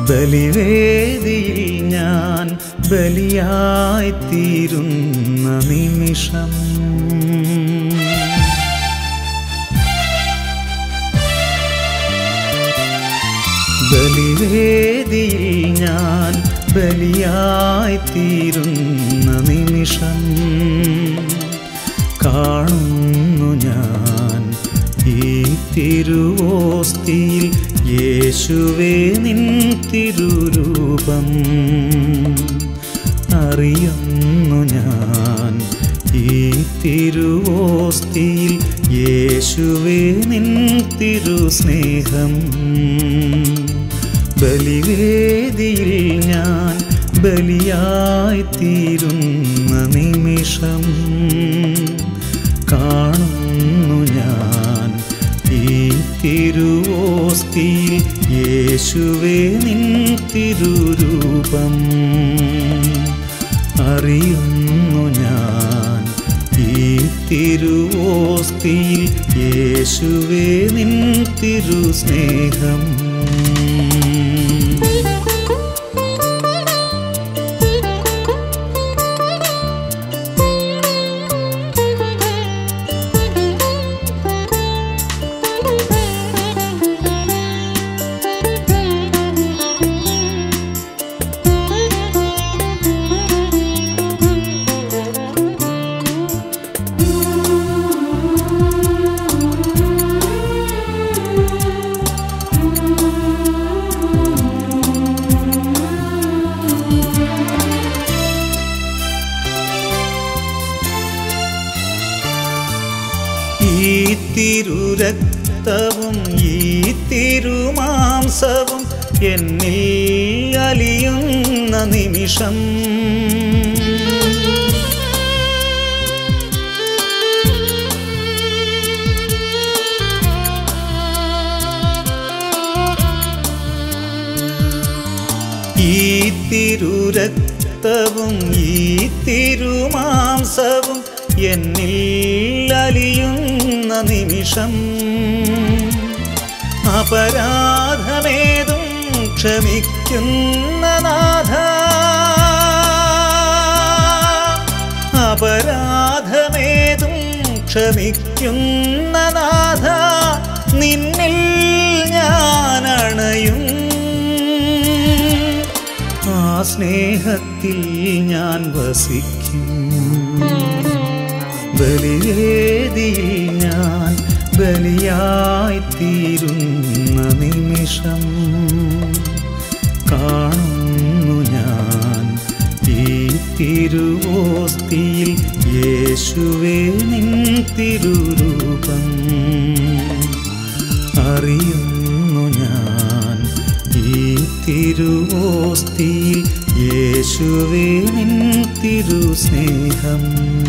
ബലിവേദിയിൽ ഞാൻ ബലിയായിത്തീരുന്ന നിമിഷം ബലിവേദിയിൽ ഞാൻ ബലിയായിത്തീരുന്ന നിമിഷം കാണുന്നു ഞാൻ ഈ തിരുവോസ്തിയിൽ യേശുവേ നിൻ തിരുരൂപം അറിയുന്നു ഞാൻ ഈ തിരുവോസ്തിയിൽ യേശുവേ നിൻ തിരുസ്നേഹം ബലിവേദിയിൽ ഞാൻ ബലിയായിത്തീരുന്ന നിമിഷം കാണുന്നു ഞാൻ ഈ തിരുവോസ്തിയിൽ യേശുവേ നിൻ തിരുരൂപം അറിയുന്നു ഞാൻ ഈ തിരുവോസ്തിയിൽ യേശുവേ നിൻ തിരുസ്നേഹം ഈ തിരുരക്തവും ഈ തിരുമാംസവും എന്നിൽ അലിയുന്ന നിമിഷം ഈ തിരുരക്തവും ഈ തിരുമാംസവും എന്നിൽ അലിയുന്ന നിമിഷം അപരാധമേതും ക്ഷമിക്കുന്ന നാഥ അപരാധമേതും ക്ഷമിക്കുന്ന നാഥ നിന്നിൽ ഞാൻ അണയും ആ സ്നേഹത്തിൽ ഞാൻ വസിക്കും ബലിവേദിയിൽ ഞാൻ ബലിയായിത്തീരുന്ന നിമിഷം കാണുന്നു ഞാൻ ഈ തിരുവോസ്തിയിൽ യേശുവേ നിൻ തിരുരൂപം അറിയുന്നു ഞാൻ ഈ തിരുവോസ്തിയിൽ യേശുവേ നിൻ തിരുസ്നേഹം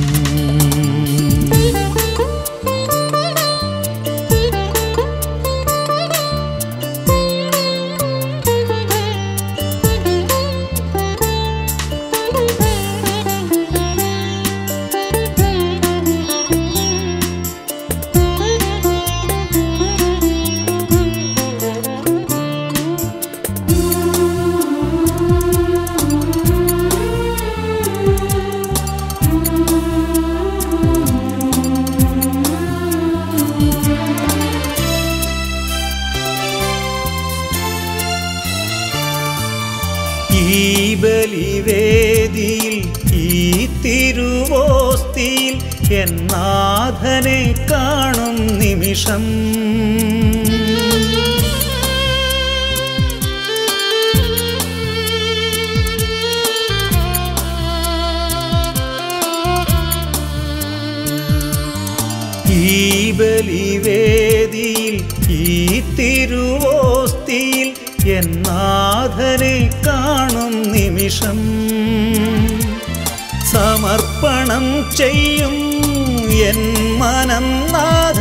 ഈ ബലിവേദിയിൽ ഈ തിരുവോസ്തിയിൽ എന്നാഥനെ കാണും നിമിഷം ഈ ബലിവേദിയിൽ ഈ തിരുവോസ്തിയിൽ എന്നാഥനെ കാണും നിമിഷം സമർപ്പണം ചെയ്യും എൻ മനം നാഥ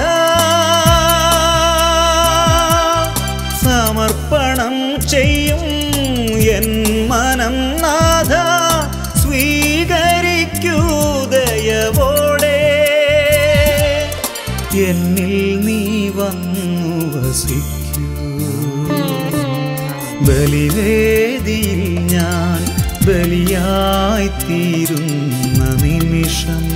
സമർപ്പണം ചെയ്യും എൻ മനം നാഥ സ്വീകരിക്കൂ ദയവോടെ എന്നിൽ നീ വന്നു വസിക്കൂ ബലിവേദിയിൽ ഞാൻ ബലിയായിത്തീരുന്ന നിമിഷം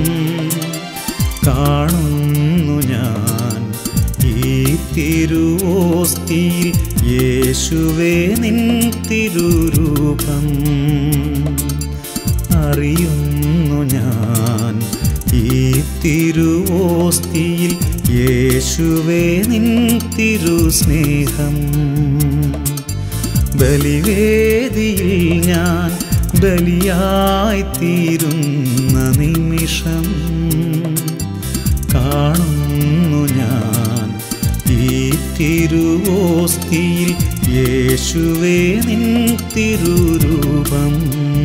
കാണുന്നു ഞാൻ ഈ തിരുവോസ്തിയിൽ യേശുവേ നിൻ തിരുരൂപം അറിയുന്നു ഞാൻ ഈ തിരുവോസ്തിയിൽ യേശുവേ നിൻ തിരുസ്നേഹം ബലിവേദിയിൽ ഞാൻ ബലിയായിത്തീരുന്ന നിമിഷം കാണുന്നു ഞാൻ ഈ തിരുവോസ്തിയിൽ യേശുവേ നിൻ തിരുരൂപം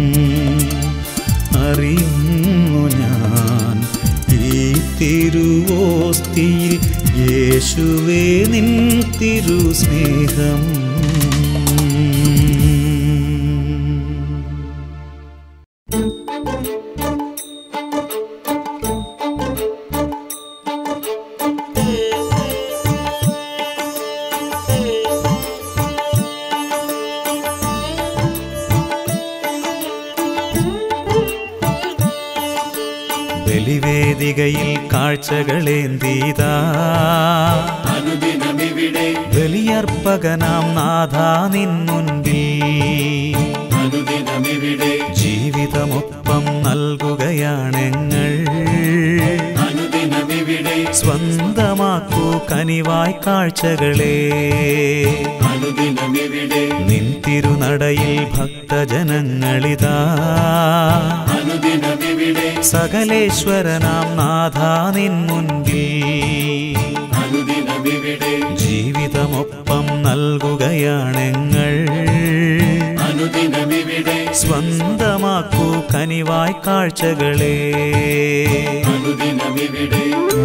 അറിയുന്നു ഞാൻ ഈ തിരുവോസ്തിയിൽ യേശുവേ നിൻ തിരുസ്നേഹം ബലിവേദികയിൽ കാഴ്ചകളേന്തീതാ അനുദിനമിവിടെ ബലിയർപ്പകനാം നാഥ നിൻ മുൻപിൽ അനുദിനമിവിടെ ജീവിതമൊപ്പം നൽകുകയാണെങ്ങൾ അനുദിനമിവിടെ സ്വന്തമാക്കൂ കനിവായി കാഴ്ചകളെ അനുദിനമിവിടെ നിൻ തിരുനടയിൽ ഭക്തജനങ്ങളിതാ അനുദിനമിവിടെ സകലേശ്വരനാം നാഥ നിൻ മുൻപിൽ അനുദിനമിവിടെ ജീവിതമൊപ്പം നൽകുകയാണെങ്ങൾ അനുദിനമിവിടെ സ്വന്തമാക്കൂ കനിവായി കാഴ്ചകളെ അനുദിനമിവിടെ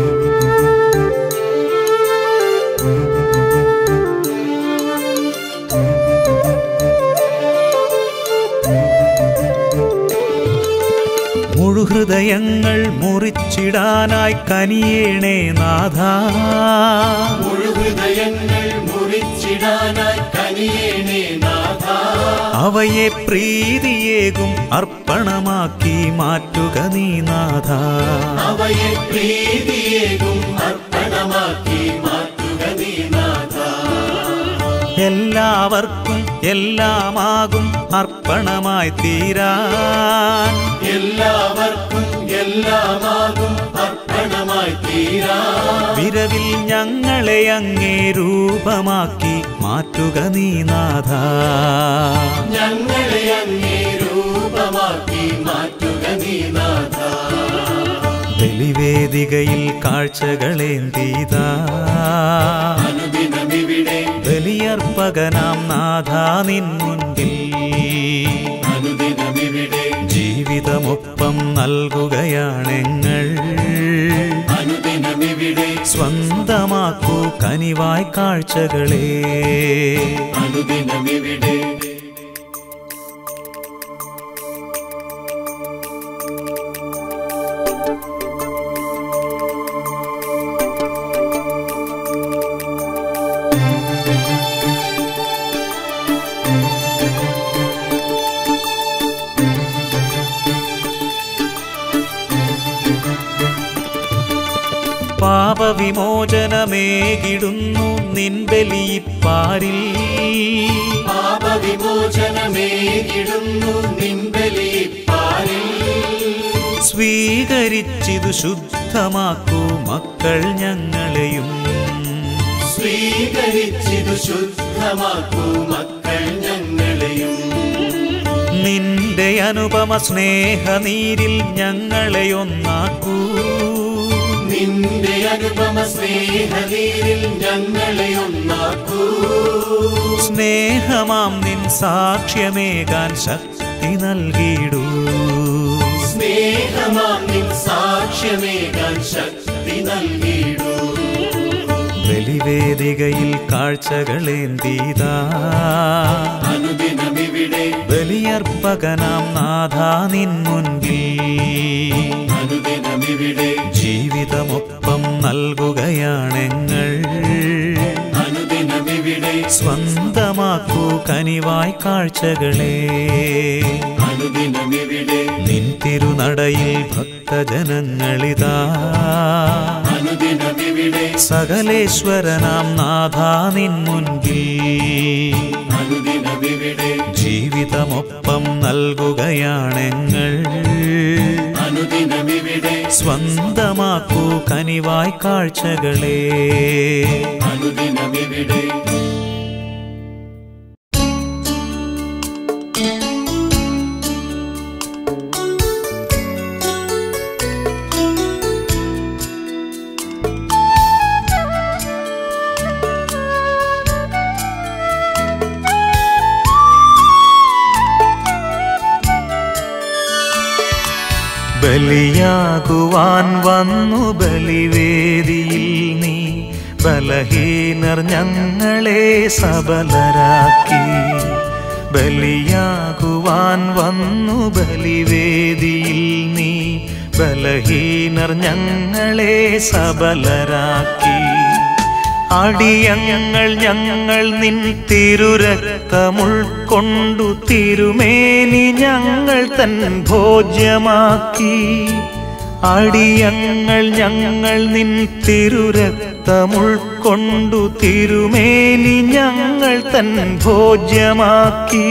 മുഴുഹൃദയങ്ങൾ മുറിച്ചിടാനായി കനിയേണേ നാഥ മുഴുഹൃദയങ്ങൾ മുറിച്ചിടാനായി കനിയേണേ നാഥ അവയെ പ്രീതിയേകും അർപ്പണമാക്കി മാറ്റുക നീ നാഥ അവയെ പ്രീതിയേകും അർപ്പണമാക്കി മാറ്റുക നീ നാഥ എല്ലാവർക്കും എല്ലാമാകും അർപ്പണമായി തീരാൻ എല്ലാവർക്കും എല്ലാമാകും അർപ്പണമായി തീരാ വിരവിൽ ഞങ്ങളെ അങ്ങേ രൂപമാക്കി മാറ്റുക നീ നാഥ ഞങ്ങളെ അങ്ങേ രൂപമാക്കി മാറ്റുക നീ നാഥ ബലിവേദികയിൽ കാഴ്ചകളേന്തീതാ അനുദിനമിവിടെ ബലിയർപ്പകനാം നാഥ നിൻ മുൻപിൽ അനുദിനമിവിടെ ജീവിതമൊപ്പം നൽകുകയാണെങ്ങൾ അനുദിനമിവിടെ സ്വന്തമാക്കൂ കനിവായി കാഴ്ചകളെ അനുദിനമിവിടെ പാപവിമോചനമേകിടുന്നു നിൻ ബലിപ്പാരിൽ പാപവിമോചനമേകിടുന്നു നിൻബലിപ്പാരിൽ സ്വീകരിച്ചിതു ശുദ്ധമാക്കൂ മക്കൾ ഞങ്ങളെയും സ്വീകരിച്ചിതു ശുദ്ധമാക്കൂ മക്കൾ ഞങ്ങളെയും നിന്റെ അനുപമ സ്നേഹനീരിൽ ഞങ്ങളെ ഒന്നാക്കൂ നിന്റെ അനുപമ സ്നേഹനീരിൽ ഞങ്ങളെ ഒന്നാക്കൂ സ്നേഹമാം നിൻ സാക്ഷ്യമേകാൻ ശക്തി നൽകിയിടൂ സ്നേഹമാം നിൻ സാക്ഷ്യമേകാൻ ശക്തി നൽകിയിടൂ ബലിവേദികയിൽ കാഴ്ചകളേന്തീതാ അനുദിനമിവിടെ ബലിയർപ്പകനാം നാഥ നിൻ മുൻപിൽ അനുദിനമിവിടെ ജീവിതമൊപ്പം നൽകുകയാണെങ്ങൾ അനുദിനമിവിടെ സ്വന്തമാക്കൂ കനിവായി കാഴ്ചകളെ അനുദിനമിവിടെ നിൻ തിരുനടയിൽ ഭക്തജനങ്ങളിതാ അനുദിനമിവിടെ സകലേശ്വരനാം നാഥ നിൻ മുൻപിൽ അനുദിനമിവിടെ ജീവിതമൊപ്പം നൽകുകയാണെങ്ങൾ അനുദിനമിവിടെ സ്വന്തമാക്കൂ കനിവായി കാഴ്ചകളെ അനുദിനമിവിടെ ബലിയാകുവാൻ വന്നു ബലിവേദിയിൽ നീ ബലഹീനർ ഞങ്ങളെ സബലരാക്കി ബലിയാകുവാൻ വന്നു ബലിവേദിയിൽ നീ ബലഹീനർ ഞങ്ങളെ സബലരാക്കി അടിയങ്ങൾ ഞങ്ങൾ നിൻ തിരുരക്തമുൾക്കൊണ്ടു തിരുമേനി ഞങ്ങൾ തൻ ഭോജ്യമാക്കി അടിയങ്ങൾ ഞങ്ങൾ നിൻ തിരുരക്തമുൾക്കൊണ്ടു തിരുമേനി ഞങ്ങൾ തൻ ഭോജ്യമാക്കി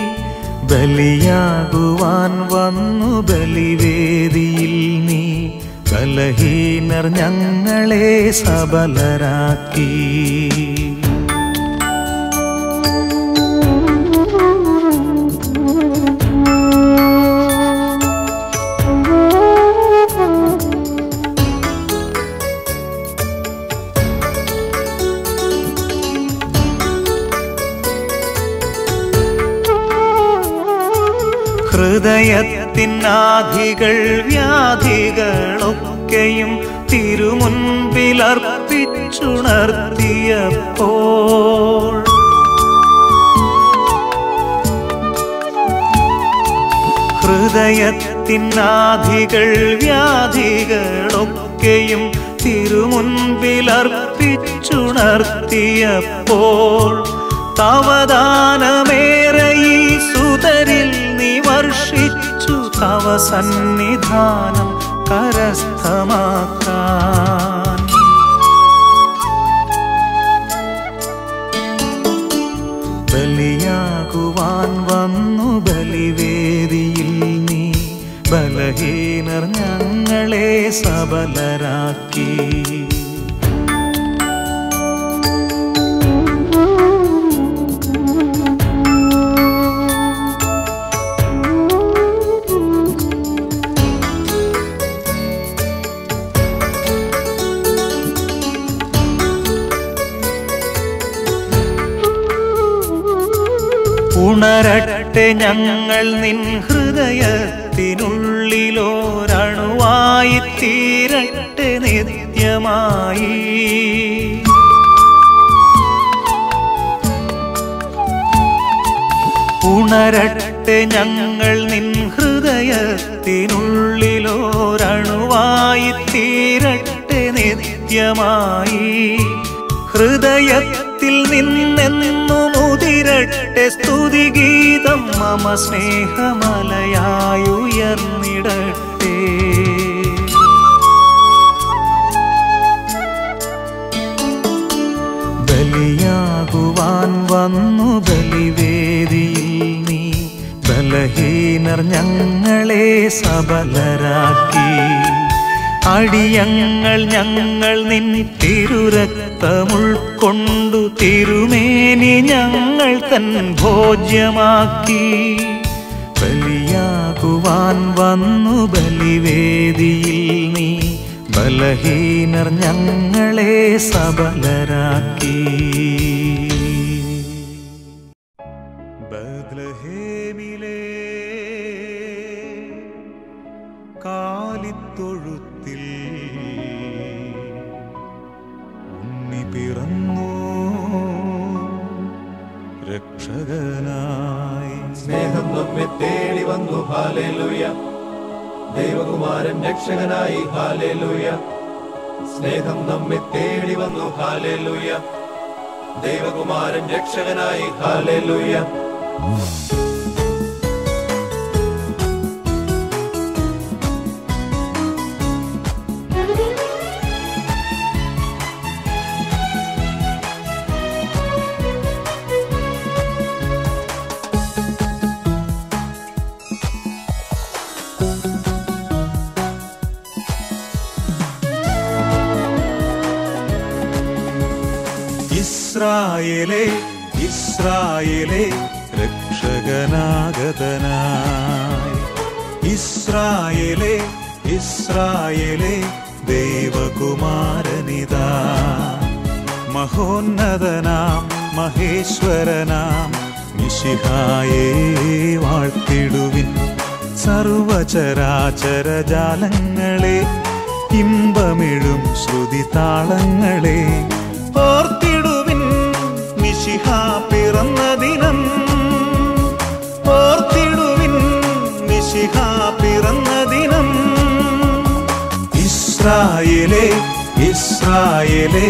ബലിയാകുവാൻ വന്നു ബലിവേദിയിൽ നീ ബലഹീനർ ഞങ്ങളെ സബലരാക്കി ഹൃദയത്തിനാധികൾ വ്യാധികളൊക്കെയും തിരുമുൻപിലർപ്പിച്ചുണർത്തിയപ്പോൾ ഹൃദയത്തിനാധികൾ വ്യാധികളൊക്കെയും തിരുമുൻപിലർപ്പിച്ചുണർത്തിയപ്പോൾ തവദാനമേറെ ഈ സുതരിൽ നീ വർഷിച്ചു തവ സന്നിധാനം കരസ്ഥമാക്കാൻ ബലിയാകുവാൻ വന്നു ബലിവേദിയിൽ നീ ബലഹീനർ ഞങ്ങളെ സബലരാക്കി ഉണരട്ടെ ഞങ്ങൾ നിൻ ഹൃദയത്തിനുള്ളിലോരണുവായി തീരട്ടെ നിത്യമായി ഉണരട്ടെ ഞങ്ങൾ നിൻ ഹൃദയത്തിനുള്ളിലോരണുവായി തീരട്ടെ നിത്യമായി ഹൃദയത്തിൽ നിന്നെന്നും ഉതിരട്ടെ സ്തുതിഗീതം മമ സ്നേഹമലയായുയർന്നിടട്ടെ ബലിയാകുവാൻ വന്നു ബലിവേദിയിൽ നീ ബലഹീനർ ഞങ്ങളെ സബലരാക്കി അടിയങ്ങൾ ഞങ്ങൾ നിൻ തിരുരക്തമുൾക്കൊണ്ടു തിരുമേനി ഞങ്ങൾ തൻ ഭോജ്യമാക്കി ബലിയാകുവാൻ വന്നു ബലിവേദിയിൽ നീ ബലഹീനർ ഞങ്ങളെ സബലരാക്കി ബദ്ലഹേമിലേ കാലിത്തൊഴുത്തിൽ ഉണ്ണി പിറന്നു രക്ഷകനായി സ്നേഹം നമ്മെ തേടി വന്നു ഹാലേലൂയ ദൈവകുമാരൻ രക്ഷകനായി ഹാലേലൂയ സ്നേഹം നമ്മെ തേടി വന്നു ഹാലേലൂയ ദൈവകുമാരൻ രക്ഷകനായി ഹാലേലുയ ഇസ്രായേലേ ഇസ്രായേലേ രക്ഷകനാഗതനായി ഇസ്രായേലേ ഇസ്രായേലേ ദൈവകുമാരനിതാ മഹോന്നതനാം മഹേശ്വരനാം മിശിഹായേ വാഴ്ത്തിടുവിൻ സർവചരാചര ജാലങ്ങളെ ഇമ്പമിഴും ശ്രുതി താളങ്ങളെ ഓർത്തിടുവിൻ മിശിഹ പിറന്ന ദിനം ഓർത്തിടുവിൻ മിശിഹ പിറന്ന ദിനം ഇസ്രായേലേ ഇസ്രായേലേ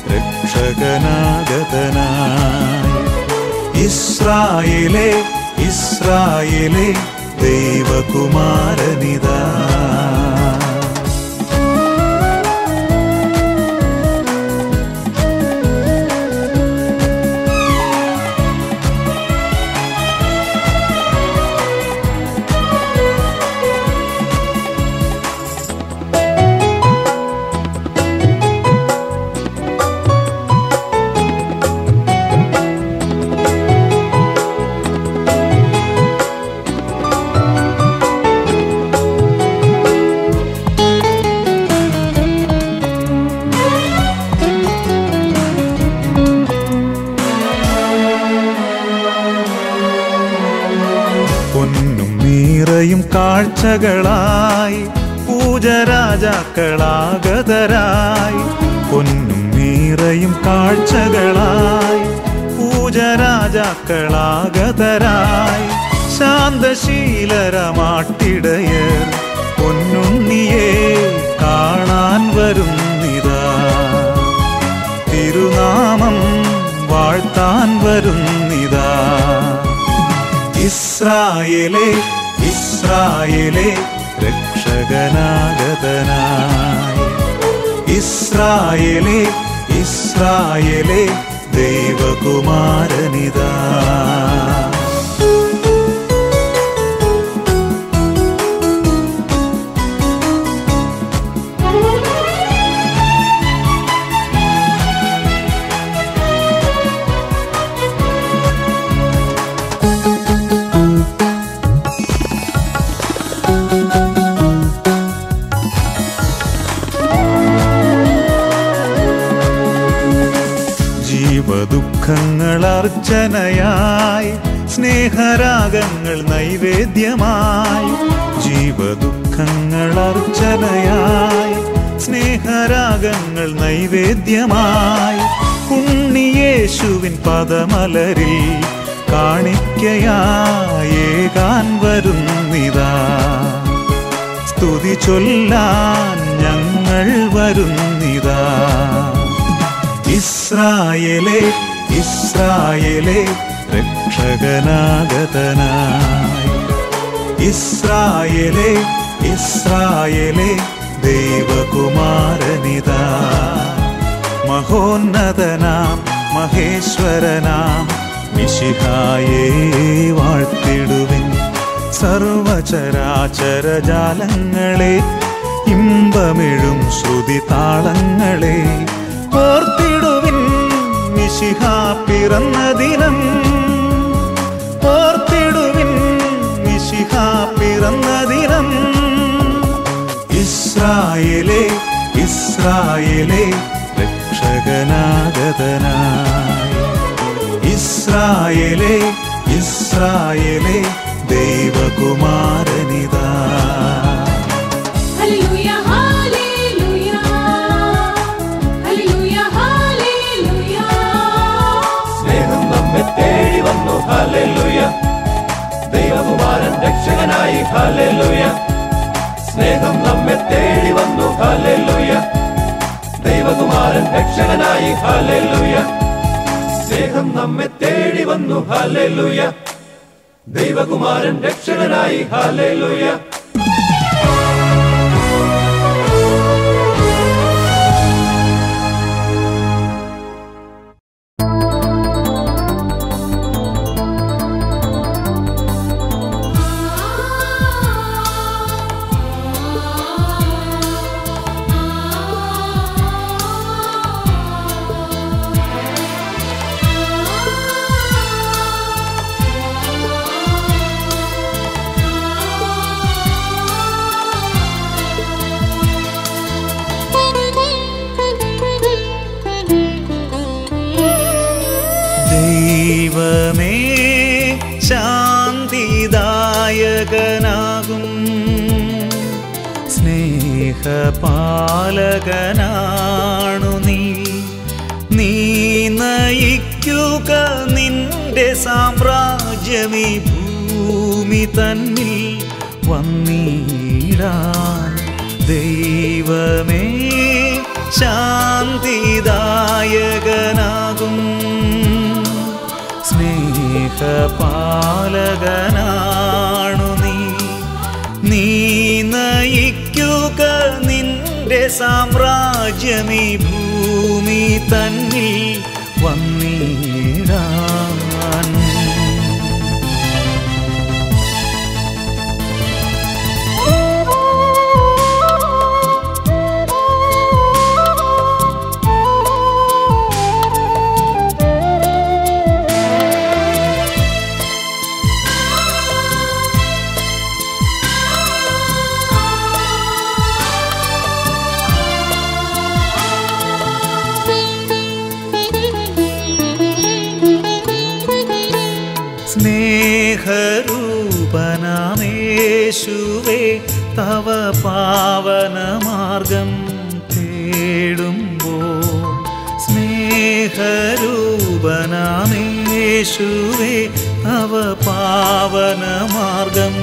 രക്ഷകനാഗതനായി ഇസ്രായേലേ ഇസ്രായേലേ ദൈവകുമാരനിതാ പൊന്നും നീറയും കാഴ്ചകളായി പൂജരാജാക്കളാഗതരായി പൊന്നും നീറയും കാഴ്ചകളായി പൂജരാജാക്കളാഗതരായി ശാന്തശീലരമാട്ടിടയർ പൊന്നുണ്ണിയെ കാണാൻ വരുന്നിതാ തിരുനാമം വാഴ്ത്താൻ വരുന്നിതാ ഇസ്രായേലേ ഇസ്രായേലേ രക്ഷകനാഗതനായി ഇസ്രായേലേ ഇസ്രായേലേ ദൈവകുമാരനിതാ ജീവദുഃഖങ്ങൾ അർച്ചനയായി സ്നേഹരാഗങ്ങൾ നൈവേദ്യമായി ജീവദുഃഖങ്ങൾ അർച്ചനയായി സ്നേഹരാഗങ്ങൾ നൈവേദ്യമായി ഉണ്ണിയേശുവിൻ പദമലരിൽ കാണിക്കയായേകാൻ വരുന്നിതാ സ്തുതി ചൊല്ലാൻ ഞങ്ങൾ വരുന്നിതാ ഇസ്രായേലേ ഇസ്രായേലേ രക്ഷകനാഗതനായി ഇസ്രായേലേ ഇസ്രായേലേ ദൈവകുമാരനിതാ മഹോന്നതനാം മഹേശ്വരനാം മിശിഹായേ വാഴ്ത്തിടുവിൻ സർവചരാചര ജാലങ്ങളെ ഇമ്പമിഴും ശ്രുതി താളങ്ങളെ ഓർത്തിടുവിൻ മിശിഹ പിറന്ന ദിനം ഓർത്തിടുവിൻ മിശിഹ പിറന്ന ദിനം ഇസ്രായേലേ ഇസ്രായേലേ രക്ഷകനാഗതനായി ഇസ്രായേലേ ഇസ്രായേലേ ദൈവകുമാരനിതാ ഹല്ലേലൂയ ഹല്ലേലൂയ ഹല്ലേലൂയ ഹല്ലേലൂയ സ്നേഹം നമ്മെ തേടി വന്നു ഹാലേലുയ ദൈവകുമാരൻ രക്ഷകനായി ഹാലേലുയ സ്നേഹം നമ്മെ തേടി വന്നു ഹാലേലുയ ദൈവകുമാരൻ രക്ഷകനായി ഹാലേലുയ സ്നേഹം നമ്മെ തേടി വന്നു ഹല്ലേലൂയ ദൈവകുമാരൻ രക്ഷകനായി ഹല്ലേലൂയ ദൈവമേ ശാന്തിദായകനാകും സ്നേഹപാലകനാണു നീ നീ നയിക്കുക നിന്റെ സാമ്രാജ്യമീ ഭൂമി തന്നിൽ വന്നിടാൻ ദൈവമേ ശാന്തിദായകനാകും സ്നേഹപാലകനാണു നീ നീ നയിക്കുക നിന്റെ സാമ്രാജ്യമീ ഭൂമി തന്നിൽ വന്നിടാൻ സ്നേഹരൂപനാമേശുവേ തവ പാവനമാർഗം തേടുമ്പോൾ സ്നേഹരൂപനാമേശുവേ തവ പാവനമാർഗം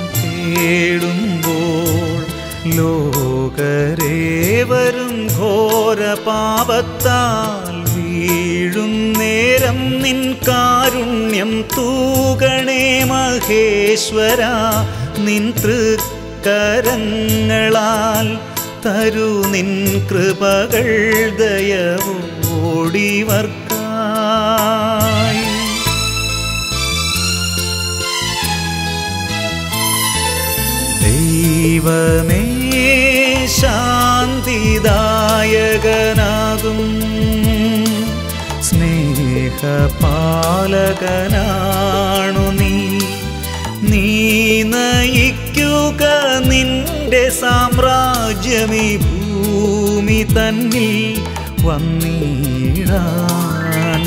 തേടുമ്പോൾ ലോകരേവരും ഘോര പാപത്താൽ വീഴും നേരം നിൻ കാരുണ്യം തൂകണേ മഹേശ്വര നിൻ തൃക്കരങ്ങളാൽ തരു നിൻ കൃപകൾ ദയവോടിവർക്കായി ദൈവമേ ശാന്തിദായകനാകും സ്നേഹപാലകനാണു നീ നീ നയിക്കുക നിന്റെ സാമ്രാജ്യമീ ഭൂമി തന്നിൽ വന്നിടാൻ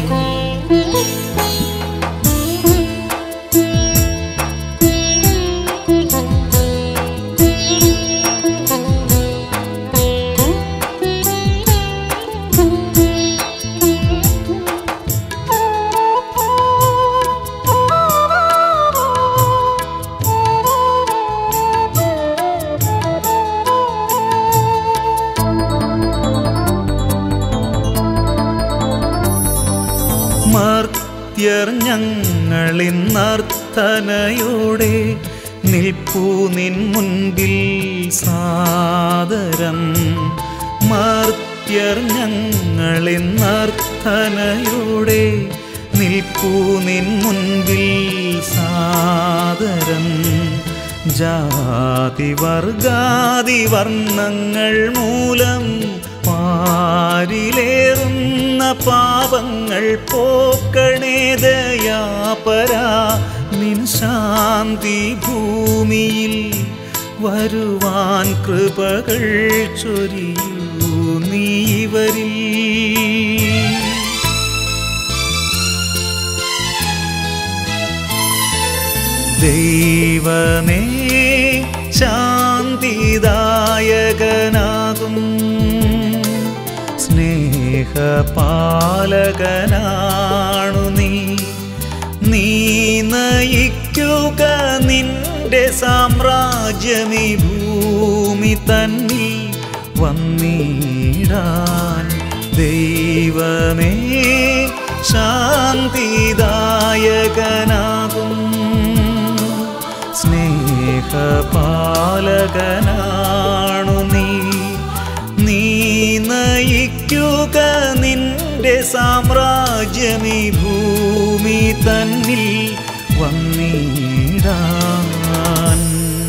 മർത്യർ ഞങ്ങളിന്നർത്ഥനയോടെ നിൽപ്പൂ നിൻ മുൻപിൽ സാദരം മർത്യർ ഞങ്ങളിന്നർത്ഥനയോടെ നിൽപ്പൂ നിൻ മുൻപിൽ സാദരം ജാതി വർഗാതി വർണ്ണങ്ങൾ മൂലം പാരിലേറുന്ന പാപങ്ങൾ പോക്കണേ ദയാപരാ നിൻ ശാന്തി ഭൂമിയിൽ വരുവാൻ കൃപകൾ ചൊരിയൂ നീവരിൽ ദൈവമേ ശാന്തിദായകനാകും സ്നേഹപാലകനാണു നീ നീ നയിക്കുക നിന്റെ സാമ്രാജ്യമീ ഭൂമി തന്നിൽ വന്നിടാൻ ദൈവമേ ശാന്തിദായകനാകും സ്നേഹപാലകനാണു നീ നീ നയിക്കുക നിന്റെ സാമ്രാജ്യമീ ഭൂമി തന്നിൽ വന്നിടാൻ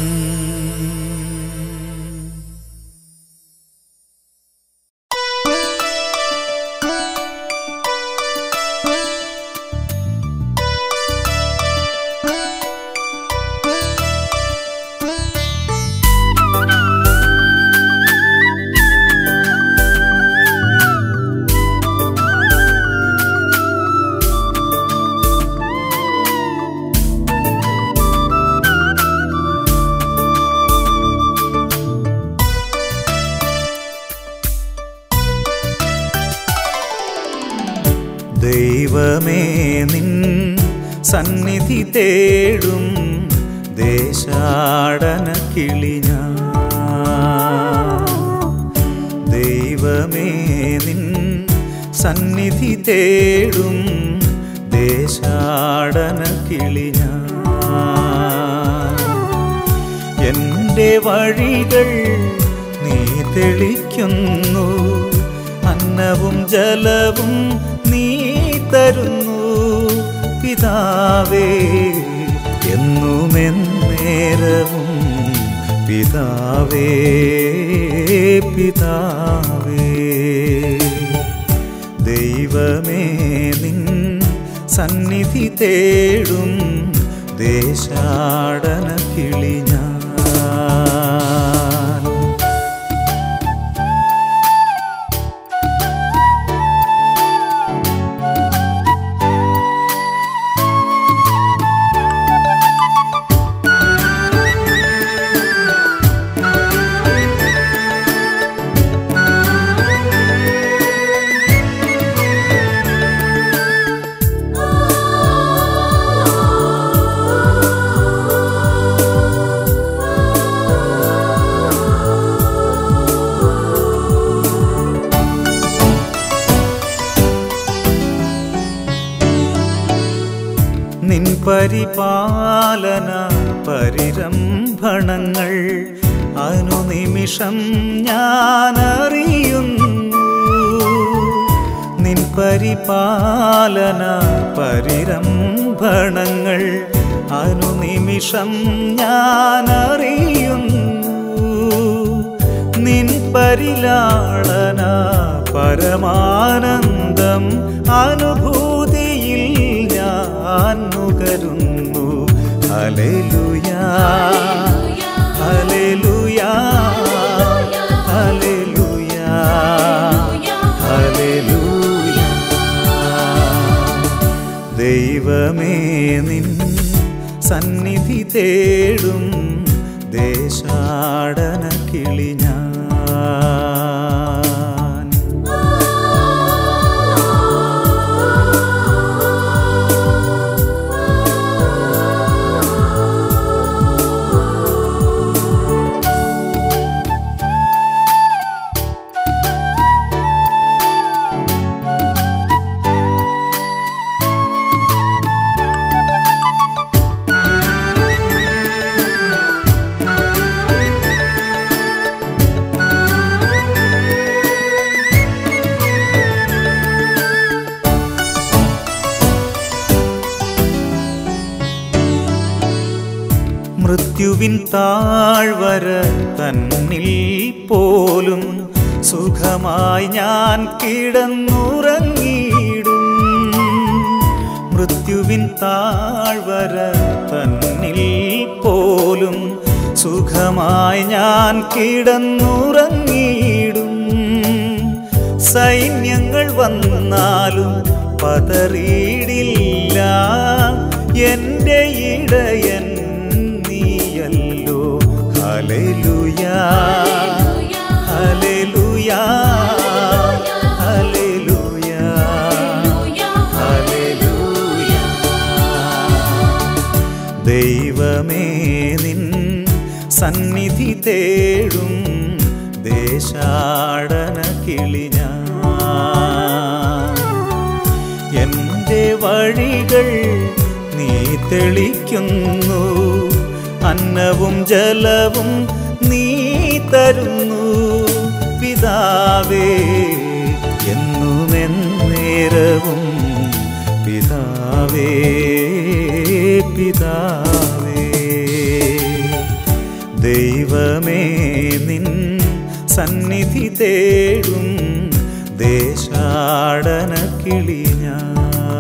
ദൈവമേ നിൻ സന്നിധി തേടും ദേശാടന കിളിഞ്ഞ ദൈവമേ നിൻ സന്നിധി തേടും ദേശാടന കിളിഞ്ഞ എൻ്റെ വഴികൾ നീ തെളിക്കുന്നു അന്നവും ജലവും നീ തരുന്നു പിതാവേ എന്നുമെന്നേരവും പിതാവേ പിതാവേ ദൈവമേ നിൻ സന്നിധി തേടും ദേശാടന കിളിഞ്ഞാൻ നിൻ പരിപാലന പരിരംഭണങ്ങൾ അനുനിമിഷം ഞാനറിയുന്നു നിൻ പരിപാലന പരിരംഭണങ്ങൾ അനുനിമിഷം ഞാനറിയുന്നു നിൻ പരിലാളന പരമാനന്ദം അനുഭൂതിയിൽ ഞാൻ നുകരുന്നു ഹല്ലേലൂയാ ഹല്ലേലൂയാ ഹല്ലേലൂയാ ഹല്ലേലൂയാ ദൈവമേ നിൻ സന്നിധി തേടും ദേശാടന കിളിഞ്ഞാൻ മൃത്യുവിൻ താഴ്വര തന്നിൽ പോലും സുഖമായി ഞാൻ കിടന്നുറങ്ങിയിടും മൃത്യുവിൻ താഴ്വര തന്നിൽ പോലും സുഖമായി ഞാൻ കിടന്നുറങ്ങിയിടും സൈന്യങ്ങൾ വന്നാലും പതറിയിടില്ല എൻ്റെ ഇടയൻ നീയല്ലോ ഹല്ലേലൂയാ ഹല്ലേലൂയാ ഹല്ലേലൂയാ ഹല്ലേലൂയാ ദൈവമേ നിൻ സന്നിധി തേടും ദേശാടന കിളിഞ്ഞ എൻ വഴികൾ നീ തെളിക്കുന്നു അന്നവും ജലവും നീ തരുന്നു പിതാവേ എന്നുമെന്നേരവും പിതാവേ പിതാവേ ദൈവമേ നിൻ സന്നിധി തേടും ദേശാടന കിളി ഞാൻ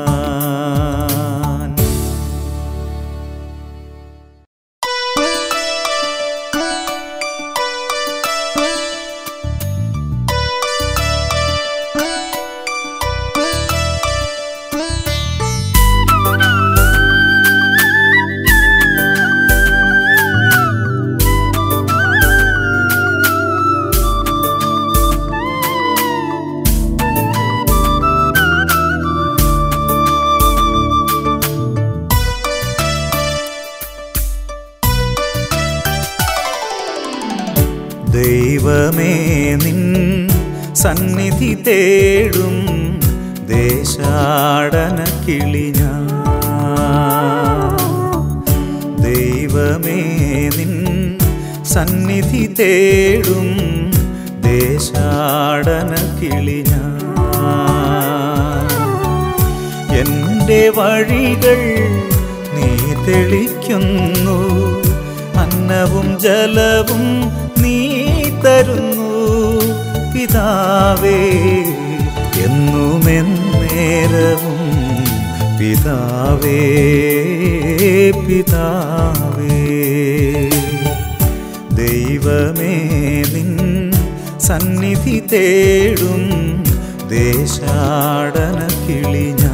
ദൈവമേ നിൻ സന്നിധി തേടും ദേശാടന കിളി ഞാൻ ദൈവമേ നിൻ സന്നിധി തേടും ദേശാടന കിളി ഞാൻ എൻ്റെ വഴികൾ നീ തെളിക്കുന്നു അന്നവും ജലവും നീ തരുന്നു പിതാവേ എന്നുമെന്നേരവും പിതാവേ പിതാവേ ദൈവമേ നിൻ സന്നിധി തേടും ദേശാടന കിളി ഞാൻ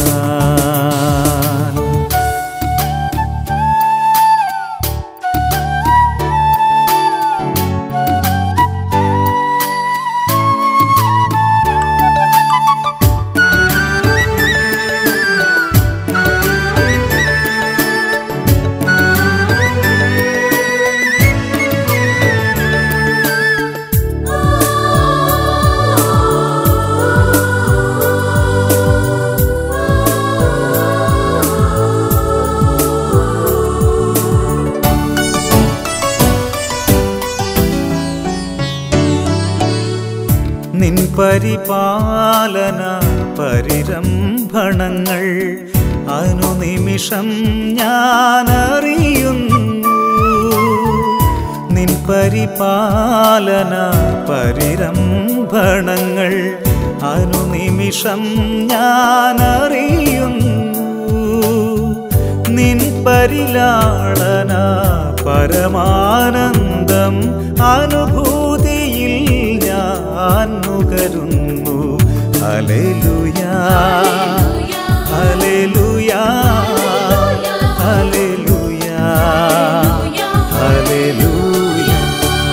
നിൻ പരിപാലന പരിരംഭണങ്ങൾ അനുനിമിഷം ഞാനറിയുന്നു നിൻ പരിപാലന പരിരംഭണങ്ങൾ അനുനിമിഷം ഞാനറിയുന്നു നിൻ പരിലാളന പരമാനന്ദം അനുഭൂതിയിൽ ഞാൻ നുകരുന്നു ഹല്ലേലൂയാ ഹല്ലേലൂയാ ഹല്ലേലൂയാ ഹല്ലേലൂയാ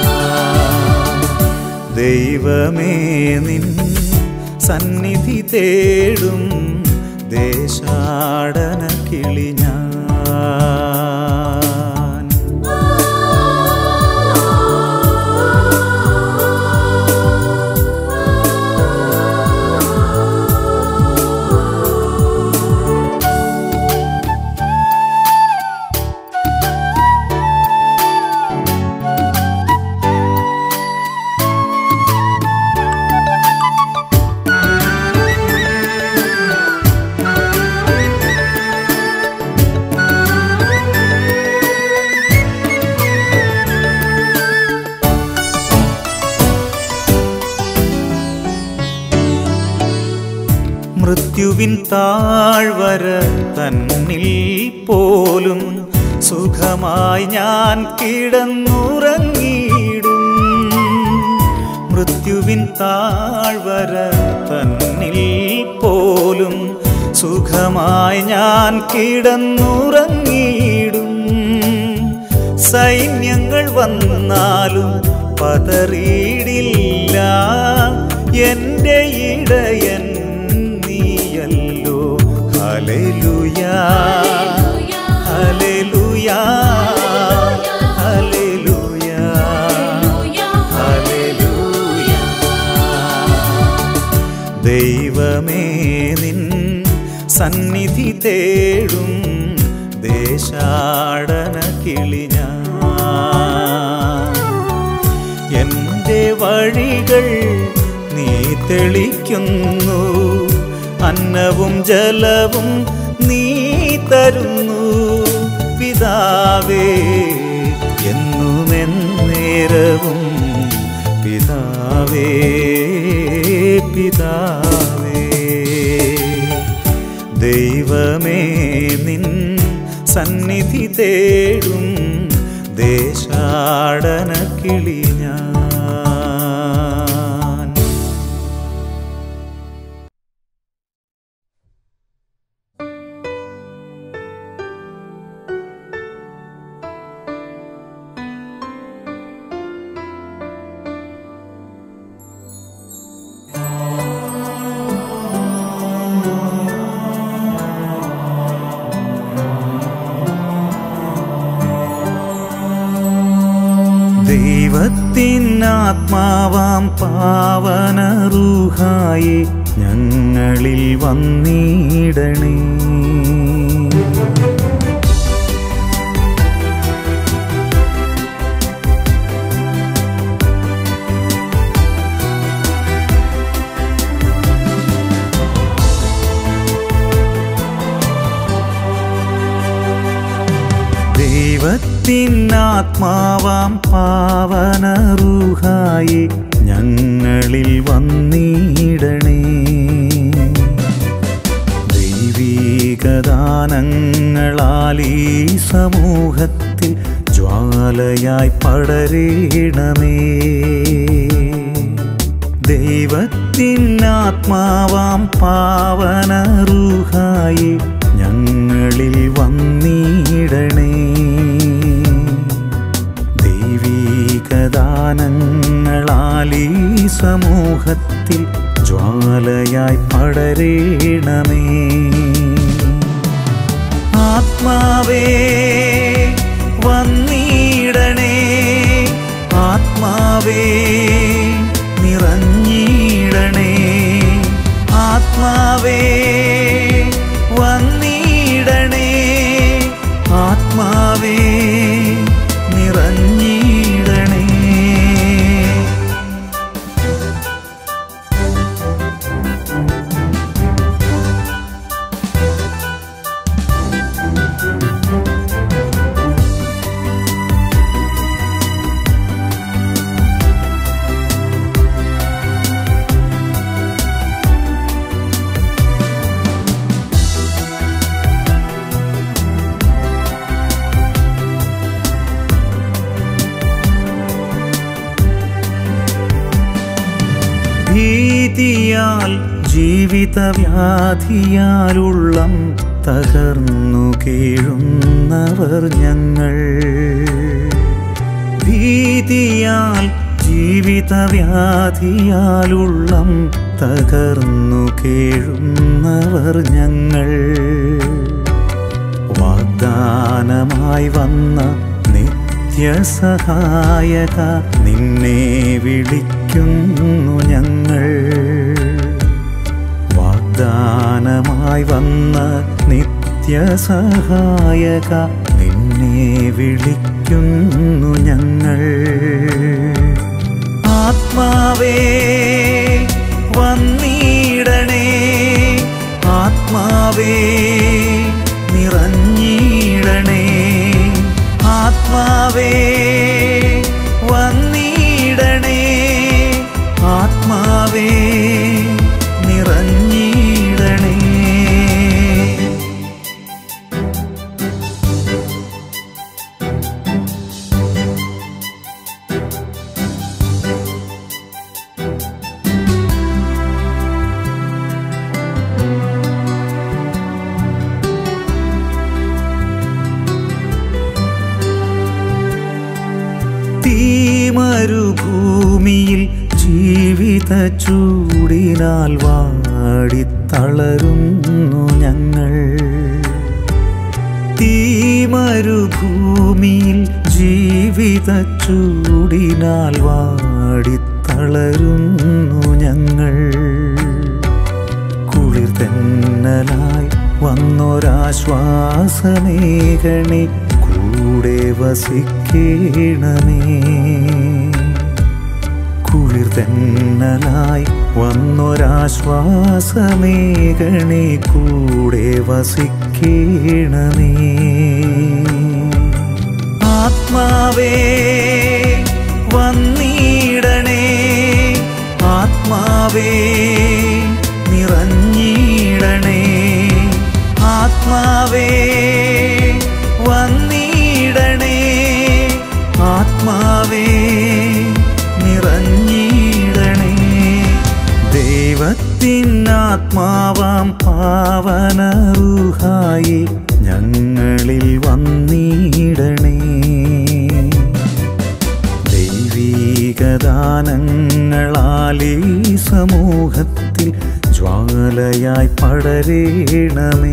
ദൈവമേ നിൻ സന്നിധി തേടും ദേശാടന കിളി ഞാൻ മൃത്യുവിൻ താഴ്വര തന്നിൽ പോലും സുഖമായി ഞാൻ കിടന്നുറങ്ങിയിടും മൃത്യുവിൻ താഴ്വര തന്നിൽ പോലും സുഖമായി ഞാൻ കിടന്നുറങ്ങിയിടും സൈന്യങ്ങൾ വന്നാലും പതറിയിടില്ല എൻ്റെ ഇടയൻ നീയല്ലോ ഹല്ലേലൂയാ ഹല്ലേലൂയാ ഹല്ലേലൂയാ ഹല്ലേലൂയാ ദൈവമേ നിൻ സന്നിധി തേടും ദേശാടന കിളിഞ്ഞ എൻ്റെ വഴികൾ നീ തെളിക്കുന്നു അന്നവും ജലവും നീ തരുന്നു പിതാവേ എന്നുമെന്നേരവും പിതാവേ പിതാവേ ദൈവമേ നിൻ സന്നിധി തേടും ദേശാടന കിളി ഞാൻ ദൈവത്തിനാത്മാവാം പാവനറൂഹായി ഞങ്ങളിൽ വന്നിടണേ ദൈവത്തിനാത്മാവാം പാവനറൂഹായി ഞങ്ങളിൽ വന്നിടണേ ദൈവീകദാനങ്ങളാൽ ഈ സമൂഹത്തിൽ ജ്വാലയായി പടരേണമേ ദൈവത്തിനാത്മാവാം പാവനറൂഹായി ഞങ്ങളിൽ വന്നിടണേ ദൈവീകദാനങ്ങളാൽ ഈ സമൂഹത്തിൽ ജ്വാലയായി പടരേണമേ ആത്മാവേ വന്നിടണേ ആത്മാവേ നിറഞ്ഞിടണേ ആത്മാവേ വന്നിടണേ ആത്മാവേ നിറഞ്ഞിടണേ ഭീതിയാൽ ജീവിതവ്യാധിയാലുള്ളം തകർന്നു കീഴുന്നവർ ഞങ്ങൾ ഭീതിയാൽ ജീവിതവ്യാധിയാലുള്ളം തകർന്നു കീഴുന്നവർ ഞങ്ങൾ വാഗ്ദാനമായി വന്ന നിത്യസഹായക നിന്നെ വിളിക്കുന്നു ഞങ്ങൾ വാഗ്ദാനമായി വന്ന നിത്യസഹായക നിന്നെ വിളിക്കുന്നു ഞങ്ങൾ ആത്മാവേ വന്നിടണേ ആത്മാവേ നിറഞ്ഞിടണേ ആത്മാവേ വന്നിടണേ ആത്മാവേ നിറഞ്ഞിടണേ തീമരുഭൂമിയിൽ ജീവിത ചൂടിനാൽ വാടിത്തളരുന്നു ഞങ്ങൾ തീമരുഭൂമിയിൽ ജീവിത ചൂടിനാൽ വാടിത്തളരുന്നു ഞങ്ങൾ കുളിർ തെന്നലായി വന്നൊരാശ്വാസമേകണേ കൂടെ വസിക്കേണമേ കുളിർ തെന്നലായി വന്നൊരാശ്വാസമേകണേ കൂടെ വസിക്കേണമേ ആത്മാവേ വന്നിടണേ ആത്മാവേ നിറഞ്ഞിടണേ ആത്മാവേ വന്നിടണേ ആത്മാവേ നിറഞ്ഞിടണേ ദൈവത്തിനാത്മാവാം പാവനറുഹായി ഞങ്ങളിൽ വന്നിടണേ ദൈവീകദാനങ്ങളാൽ ഈ സമൂഹത്തിൽ ജ്വാലയായി പടരേണമേ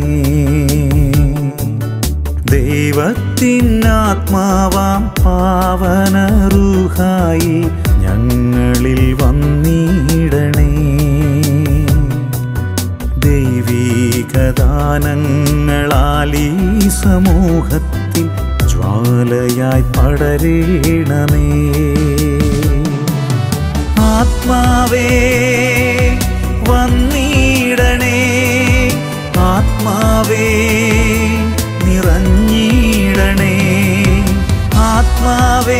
ദൈവത്തിനാത്മാവാം പാവനറുഹായി ഞങ്ങളിൽ വന്നിടണേ ദൈവീകദാനങ്ങളാൽ ഈ സമൂഹത്തിൽ ജ്വാലയായി പടരേണമേ ആത്മാവേ വന്നിടണേ ആത്മാവേ നിറഞ്ഞിടണേ ആത്മാവേ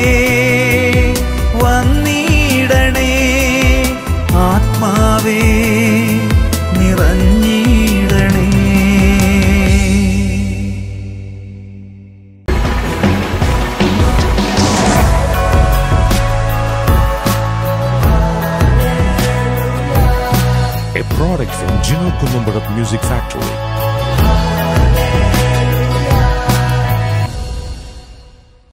വന്നിടണേ ആത്മാവേ നിറഞ്ഞിടണേ a product from Gino Columbarat Music Factory.